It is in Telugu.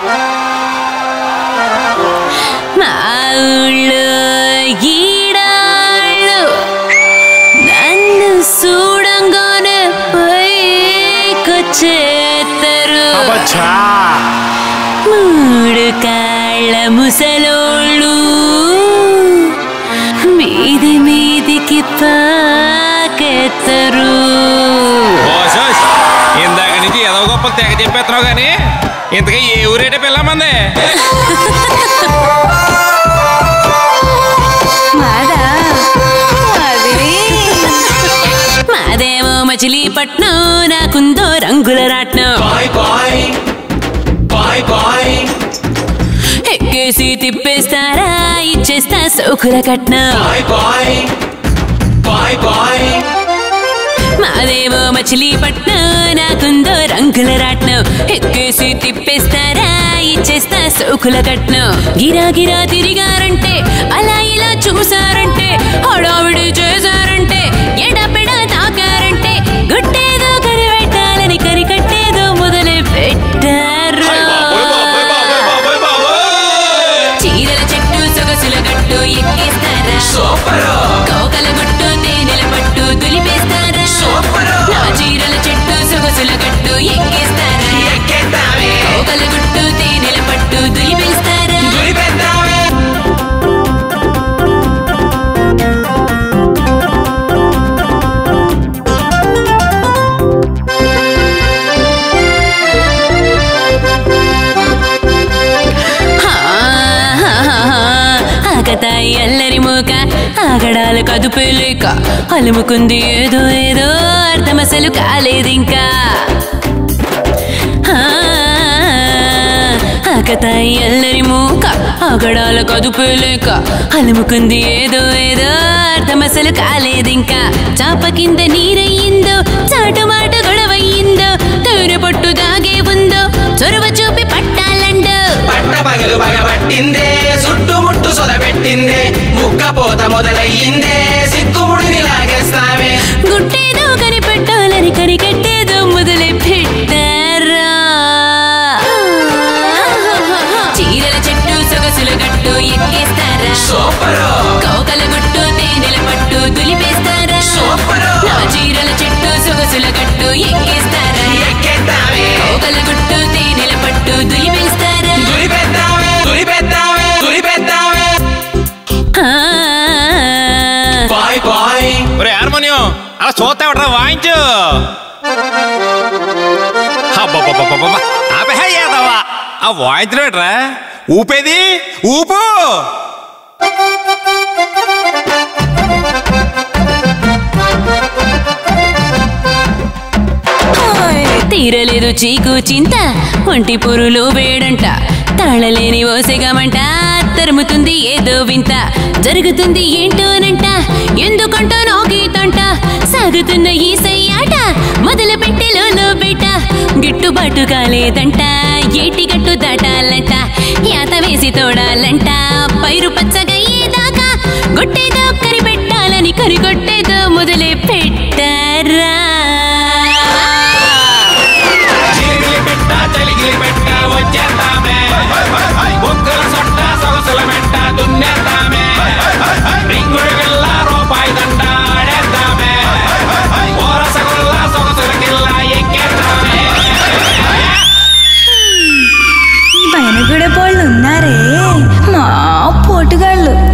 మా ఊళ్ళో ఈడాళ్ళు నన్ను చూడంగానే పైకొచ్చేస్తారు అబ్బచ్చా మూడు కాళ్ళ ముసలోళ్ళు మీది మీదికి పాకెత్తరు ఓసోస్, ఇందాక నుంచి ఏదో గొప్ప తెగ చెప్పేస్తున్నావు కానీ ఇంతకీ ఏ ఊరేటే పిల్లమంది మాదా అది మాదేమో మచిలీపట్నం నాకుందో రంగుల రాట్నం బాయ్ బాయ్ బాయ్ బాయ్ ఎక్కేసి తిప్పేస్తారా ఇచ్చేస్తా సౌకుల కట్నం బాయ్ బాయ్ బాయ్ బాయ్ మాదేమో మచిలీపట్నం నాకుందో రంగుల రాట్నం ఎక్కేసి తిప్పేస్తారా ఇచ్చేస్తా సౌకుల కట్నం గిరా గిరా తిరిగారంటే అలా ఇలా చూసారంటే హడావిడి చేశారంటే ఎడపెడా తాకారంటే గుట్టేదో కనిపెట్టాలని కరికట్టేదో మొదలు పెట్టారు చీరల చెట్టు సొగసుల గట్టు ఎక్కేస్తారా సూపర్ కోకల గుట్టు తేనెల పట్టు దులిపేస్తారా సూపరు. నా చీరల చెట్టు సొగసుల గట్టు ఎక్కేస్తారా ఎక్కేద్దామే కోకల గుట్టు తేనెల పట్టు దులిపేస్తారా దులిపేద్దామే ఆకతాయి అల్లరి మూక ఆగడాలు కదుపే లేక అలుముకుంది ఏదో ఏదో అర్థం అసలు కాలేదింకా ఆ, ఆకతాయి అల్లరి మూక ఆగడాల కదుపే లేక అలుముకుంది ఏదో ఏదో అర్థం అసలు కాలేదింకా చాప కింద నీరయ్యిందో చాటు మాట గొడవయ్యిందో తూరు పట్టు దాగే ఉందో చొరవ చూపి పట్టాలండో పట్ట పగలు పగబట్టిందే చుట్టుముట్టు సొదబెట్టిందే ముక్కపోత మొదలయ్యిందే సిక్కుముడిని లాగేస్తామే గుట్టేదో కనిపెట్టాలని కనికట్టేదో మొదలు పెట్టారా చీరల చెట్టు సొగసుల గట్టు ఎక్కేస్తారా సూపర్ కోకల గుట్టు తేనెల పట్టు దులిపేస్తారా సూపరు. నా చీరల చెట్టు సొగసుల గట్టు ఎక్కేస్తారా ఎక్కేద్దామే కోకల గుట్టు తేనెల పట్టు దులిపేస్తారా దులిపేద్దామే దులిపేద్దామే దులిపేద్దామే ఆ, బాయ్ బాయ్ ఒరే హార్మోనియం అలా చూస్తావట్రా వాయించు అబ్బబ్బబ్బబ్బబ్బ. ఆపేహే యాదవ్వా. ఆ వాయించలేట్రా ఊపేది ఊపు తీరలేదు చీకు చింత ఒంటి పొరులో వేడంట తాళలేని ఓసెగమంట తరుముతుంది ఏదో వింత జరుగుతుంది ఏంటోనంట ఎందుకంటో నాగీతంట సాగుతున్న ఈ సయ్యాట మొదలు పెట్టెలో బేట గిట్టుబాటు కాలేదంట ఏటి గట్టు దాటాలంట యాత వేసి తోడాలంట పైరు పచ్చగయ్యేదాకా గొట్టేదో కరిపెట్టాలని కరిగొట్టేదో మొదలే పెట్టారా చిలిగిలి పెట్ట చలిగిలి పెట్ట వచ్చేద్దామే బొక్కల సొట్ట సొగసుల మెట్ట దున్నేద్దామే రింగుడు గిల్ల రూపాయి దండ ఆడేద్దామే ఓరసగుల్ల సొగసుల గిల్ల ఎక్కేద్దామే పైన కూడా పోళ్ళు ఉన్నారే మా పోటుగాళ్ళు